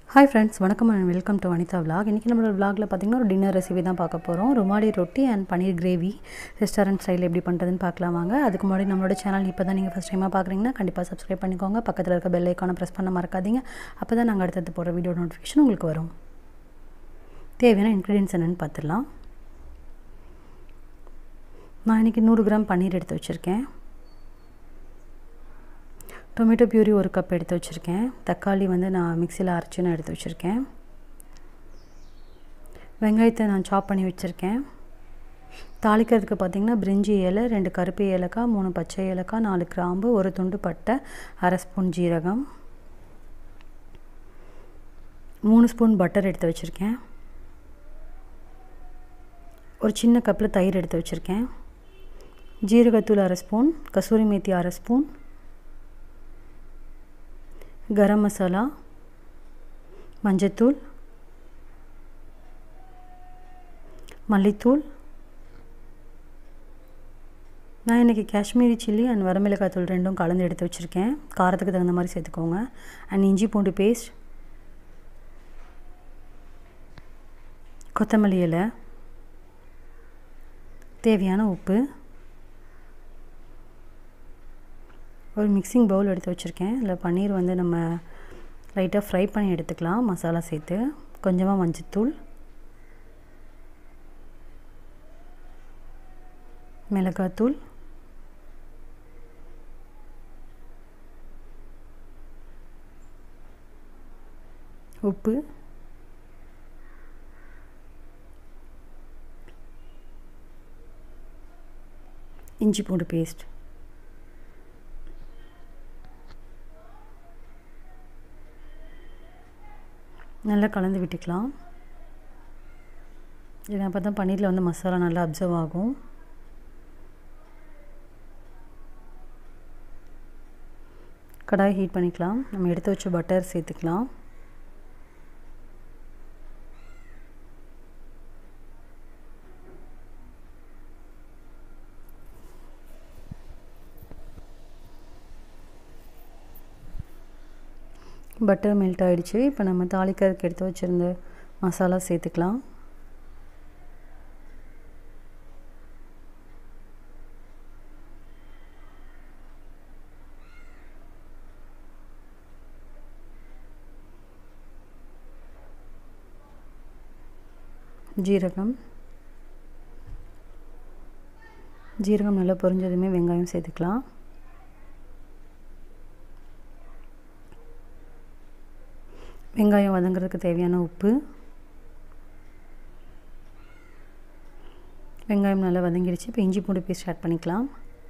hi friends வணக்கம் and welcome to Vanitha vlog இன்றைக்கி நம்மளோட விலாகில் பார்த்திங்கன்னா ஒரு டின்னர் ரெசிபி தான் பார்க்க போகிறோம் rumali roti and paneer gravy restaurant style எப்படி பண்ணுறதுன்னு பார்க்கலாம் வாங்க அதுக்கு முன்னாடி நம்மளோட சேனல் இப்போ தான் நீங்கள் ஃபஸ்ட் டைமாக பார்க்குறீங்கன்னா கண்டிப்பாக சப்ஸ்கிரைப் பண்ணிக்கோங்க பக்கத்தில் இருக்க பெல் ஐக்கானை ப்ரெஸ் பண்ண மறக்காதீங்க அப்போ தான் நாங்கள் அடுத்தது போகிற வீடியோ நோட்டிஃபிகேஷன் உங்களுக்கு வரும் தேவையான இன்க்ரீடியன்ஸ் என்னென்னு பார்த்துடலாம் நான் இன்றைக்கி நூறு கிராம் பன்னீர் எடுத்து வச்சுருக்கேன் டொமேட்டோ பியூரி ஒரு கப் எடுத்து வச்சுருக்கேன் தக்காளி வந்து நான் மிக்சியில் அரைச்சின்னு எடுத்து வச்சுருக்கேன் வெங்காயத்தை நான் சாப் பண்ணி வச்சுருக்கேன் தாளிக்கிறதுக்கு பார்த்திங்கன்னா பிரிஞ்சி இலை ரெண்டு கருப்பு ஏலக்காய் மூணு பச்சை ஏலக்காய் நாலு கிராம்பு ஒரு துண்டு பட்டை அரை ஸ்பூன் ஜீரகம் மூணு ஸ்பூன் பட்டர் எடுத்து வச்சுருக்கேன் ஒரு சின்ன கப்பில் தயிர் எடுத்து வச்சுருக்கேன் ஜீரகத்தூள் அரை ஸ்பூன் கசூரி மேத்தி அரை ஸ்பூன் கரம் மசாலா மஞ்சத்தூள் மல்லித்தூள் நான் இன்றைக்கி காஷ்மீரி சில்லி அண்ட் வரமிளகாய் தூள் ரெண்டும் கலந்து எடுத்து வச்சுருக்கேன் காரத்துக்கு தகுந்த மாதிரி சேர்த்துக்கோங்க அண்ட் இஞ்சி பூண்டு பேஸ்ட் கொத்தமல்லி இலை தேவையான உப்பு ஒரு மிக்சிங் பவுல் எடுத்து வச்சுருக்கேன் இதில் பன்னீர் வந்து நம்ம லைட்டாக ஃப்ரை பண்ணி எடுத்துக்கலாம் மசாலா சேர்த்து கொஞ்சமாக மஞ்சத்தூள் மிளகாத்தூள் உப்பு இஞ்சி பூண்டு பேஸ்ட் நல்லா கலந்து விட்டுக்கலாம் இது அப்போ தான் பன்னீரில் வந்து மசாலா நல்லா அப்சர்வ் ஆகும் கடாய் ஹீட் பண்ணிக்கலாம் நம்ம எடுத்து வச்ச பட்டர் சேர்த்துக்கலாம் பட்டர் மெல்ட் ஆகிடுச்சு இப்போ நம்ம தாளிக்கிறதுக்கு எடுத்து வச்சுருந்த மசாலா சேர்த்துக்கலாம் ஜீரகம் ஜீரகம் நல்லா பொரிஞ்சதுமே வெங்காயம் சேர்த்துக்கலாம் வெங்காயம் வதங்குறதுக்கு தேவையான உப்பு வெங்காயம் நல்லா வதங்கிடுச்சு இப்போ இஞ்சி பூண்டு பேஸ்ட் ஆட் பண்ணிக்கலாம்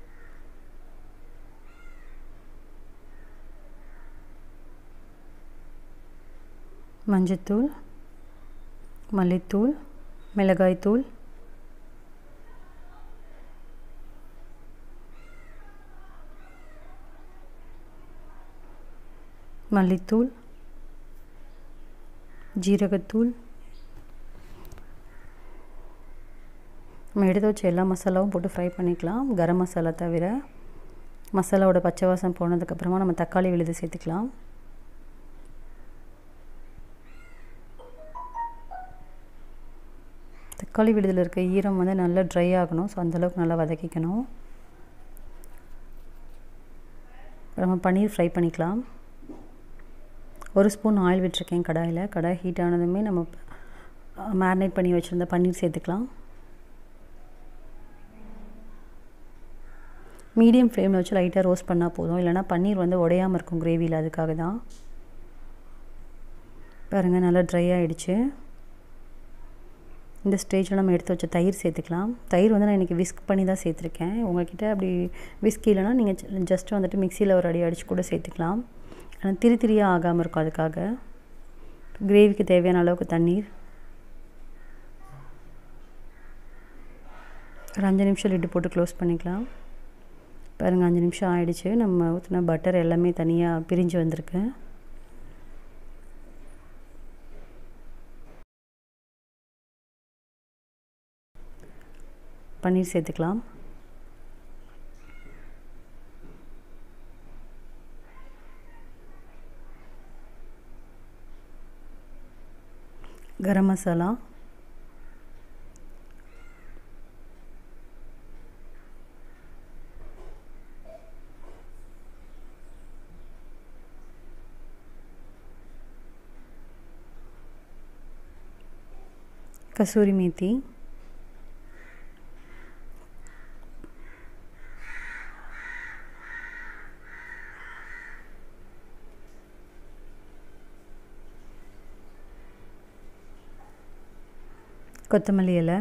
மஞ்சத்தூள் மல்லித்தூள் மிளகாய்த்தூள் மல்லித்தூள் ஜீரகத்தூள் நம்ம எடுத்து வச்ச எல்லா மசாலாவும் போட்டு ஃப்ரை பண்ணிக்கலாம் கரம் மசாலா தவிர மசாலாவோட பச்சை வாசம் போனதுக்கப்புறமா நம்ம தக்காளி விழுது சேர்த்துக்கலாம் தக்காளி விழுதில் இருக்க ஈரம் வந்து நல்லா ட்ரை ஆகணும் ஸோ அந்தளவுக்கு நல்லா வதக்கிக்கணும் நம்ம பன்னீர் ஃப்ரை பண்ணிக்கலாம் ஒரு ஸ்பூன் ஆயில் விட்டுருக்கேன் கடாயில் கடாய் ஹீட் ஆனதுமே நம்ம மேரினேட் பண்ணி வச்சுருந்த பன்னீர் சேர்த்துக்கலாம் மீடியம் ஃப்ளேமில் வச்சு லைட்டாக ரோஸ்ட் பண்ணால் போதும் இல்லைனா பன்னீர் வந்து உடையாமல் இருக்கும் கிரேவியில் அதுக்காக தான் பாருங்கள் நல்லா ட்ரை ஆகிடுச்சு இந்த ஸ்டேஜில் நம்ம எடுத்து வச்ச தயிர் சேர்த்துக்கலாம் தயிர் வந்து நான் இன்றைக்கி விஸ்க் பண்ணி தான் சேர்த்துருக்கேன் உங்கள்கிட்ட அப்படி விஸ்க் இல்லைனா நீங்கள் ஜஸ்ட்டு வந்துட்டு மிக்சியில் ஒரு அடி அடித்து கூட சேர்த்துக்கலாம் ஆனால் திரி திரியாக ஆகாமல் இருக்கும் அதுக்காக கிரேவிக்கு தேவையான அளவுக்கு தண்ணீர் ஒரு அஞ்சு நிமிஷம் லிட்டு போட்டு க்ளோஸ் பண்ணிக்கலாம் பாருங்கள் அஞ்சு நிமிஷம் ஆகிடுச்சு நம்ம ஊற்றின பட்டர் எல்லாமே தனியாக பிரிஞ்சு வந்திருக்கு பன்னீர் சேர்த்துக்கலாம் கரம் மசாலா கசூரி மேத்தி கொத்தமல்லி இலை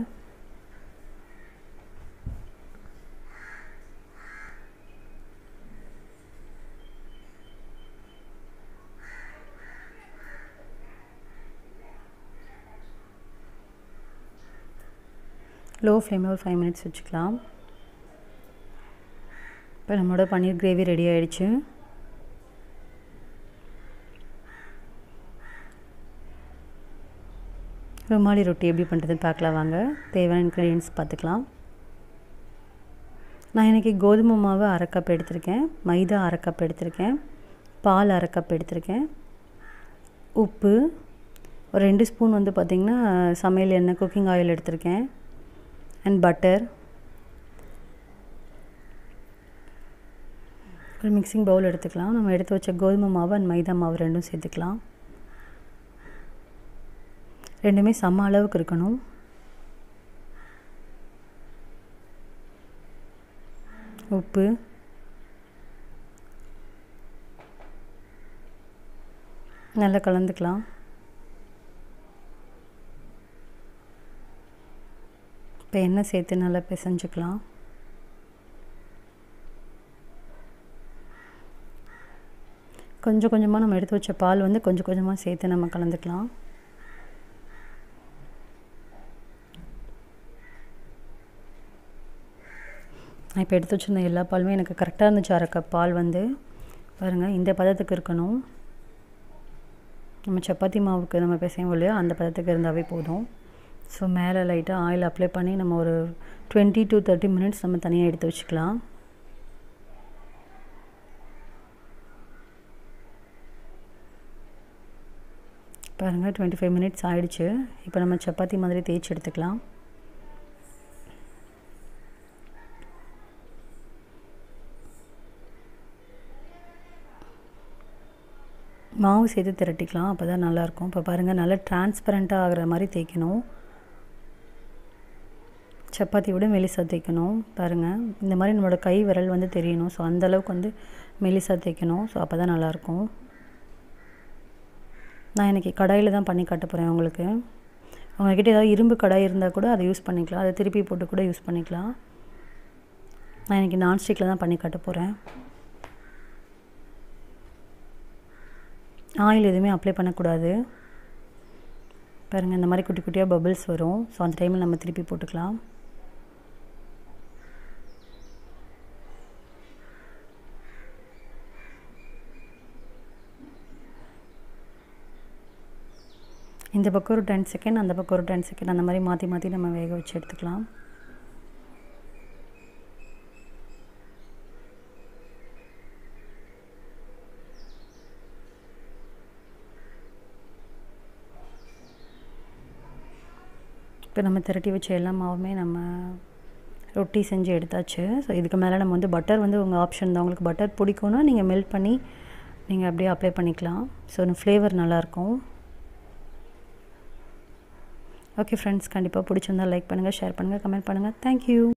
லோ ஃப்ளேமில் ஒரு ஃபைவ் மினிட்ஸ் வச்சுக்கலாம் இப்போ நம்மளோட பன்னீர் கிரேவி ரெடி ஆகிடுச்சு ருமாலி ரொட்டி எப்படி பண்ணுறதுன்னு பார்க்கலாம் வாங்க தேவையான இன்க்ரீடியன்ஸ் பார்த்துக்கலாம் நான் இன்றைக்கி கோதுமை மாவு அரை கப் எடுத்திருக்கேன் மைதா அரை கப் எடுத்திருக்கேன் பால் அரை கப் எடுத்திருக்கேன் உப்பு ஒரு ரெண்டு ஸ்பூன் வந்து பார்த்திங்கன்னா சமையல் எண்ணெய் குக்கிங் ஆயில் எடுத்திருக்கேன் அண்ட் பட்டர் ஒரு மிக்சிங் பவுல் எடுத்துக்கலாம் நம்ம எடுத்து வச்ச கோதுமை மாவு அண்ட் மைதா மாவு ரெண்டும் சேர்த்துக்கலாம் ரெண்டுமே சம அளவுக்கு இருக்கணும் உப்பு நல்லா கலந்துக்கலாம் இப்போ எண்ணெய் சேர்த்து நல்லா பிசைஞ்சுக்கலாம் கொஞ்சம் கொஞ்சமாக நம்ம எடுத்து வச்ச பால் வந்து கொஞ்சம் கொஞ்சமாக சேர்த்து நம்ம கலந்துக்கலாம் நான் இப்போ எடுத்து வச்சுருந்த எல்லா பாலுமே எனக்கு கரெக்டாக இருந்துச்சு அரை கப் பால் வந்து பாருங்கள் இந்த பதத்துக்கு இருக்கணும் நம்ம சப்பாத்தி மாவுக்கு நம்ம பிசையும் இல்லையா அந்த பதத்துக்கு இருந்தாவே போதும் ஸோ மேலே லைட்டாக ஆயில் அப்ளை பண்ணி நம்ம ஒரு டுவெண்ட்டி டு தேர்ட்டி மினிட்ஸ் நம்ம தனியாக எடுத்து வச்சுக்கலாம் பாருங்கள் டுவெண்ட்டி ஃபைவ் மினிட்ஸ் ஆகிடுச்சு இப்போ நம்ம சப்பாத்தி மாதிரி தேய்ச்சி எடுத்துக்கலாம் மாவு சேர்த்து திரட்டிக்கலாம் அப்போ தான் நல்லாயிருக்கும் இப்போ பாருங்கள் நல்லா டிரான்ஸ்பரண்ட்டாக ஆகிற மாதிரி தேய்க்கணும் சப்பாத்தி விட மெலிசாக தேய்க்கணும் பாருங்கள் இந்த மாதிரி நம்மளோட கை விரல் வந்து தெரியணும் ஸோ அந்தளவுக்கு வந்து மெலிசாக தேய்க்கணும் ஸோ அப்போ தான் நல்லாயிருக்கும் நான் இன்றைக்கி கடாயில் தான் பண்ணி காட்ட போகிறேன் உங்களுக்கு உங்கள்கிட்ட ஏதாவது இரும்பு கடாய் இருந்தால் கூட அதை யூஸ் பண்ணிக்கலாம் அதை திருப்பி போட்டு கூட யூஸ் பண்ணிக்கலாம் நான் இன்றைக்கி நான்ஸ்டிக்கில் தான் பண்ணி காட்ட போகிறேன் ஆயில் எதுவுமே அப்ளை பண்ணக்கூடாது பாருங்கள் இந்த மாதிரி குட்டி குட்டியாக பபிள்ஸ் வரும் ஸோ அந்த டைமில் நம்ம திருப்பி போட்டுக்கலாம் இந்த பக்கம் ஒரு டென் செகண்ட் அந்த பக்கம் ஒரு டென் செகண்ட் அந்த மாதிரி மாற்றி மாற்றி நம்ம வேக வச்சு எடுத்துக்கலாம் இப்போ நம்ம திரட்டி வச்ச எல்லா மாவுமே நம்ம ரொட்டி செஞ்சு எடுத்தாச்சு ஸோ இதுக்கு மேலே நம்ம வந்து பட்டர் வந்து உங்கள் ஆப்ஷன் தான் உங்களுக்கு பட்டர் பிடிக்கும்னா நீங்கள் மெல்ட் பண்ணி நீங்கள் அப்படியே அப்ளை பண்ணிக்கலாம் ஸோ ஃப்ளேவர் நல்லாயிருக்கும் ஓகே ஃப்ரெண்ட்ஸ் கண்டிப்பாக பிடிச்சிருந்தா லைக் பண்ணுங்கள் ஷேர் பண்ணுங்கள் கமெண்ட் பண்ணுங்கள் தேங்க்யூ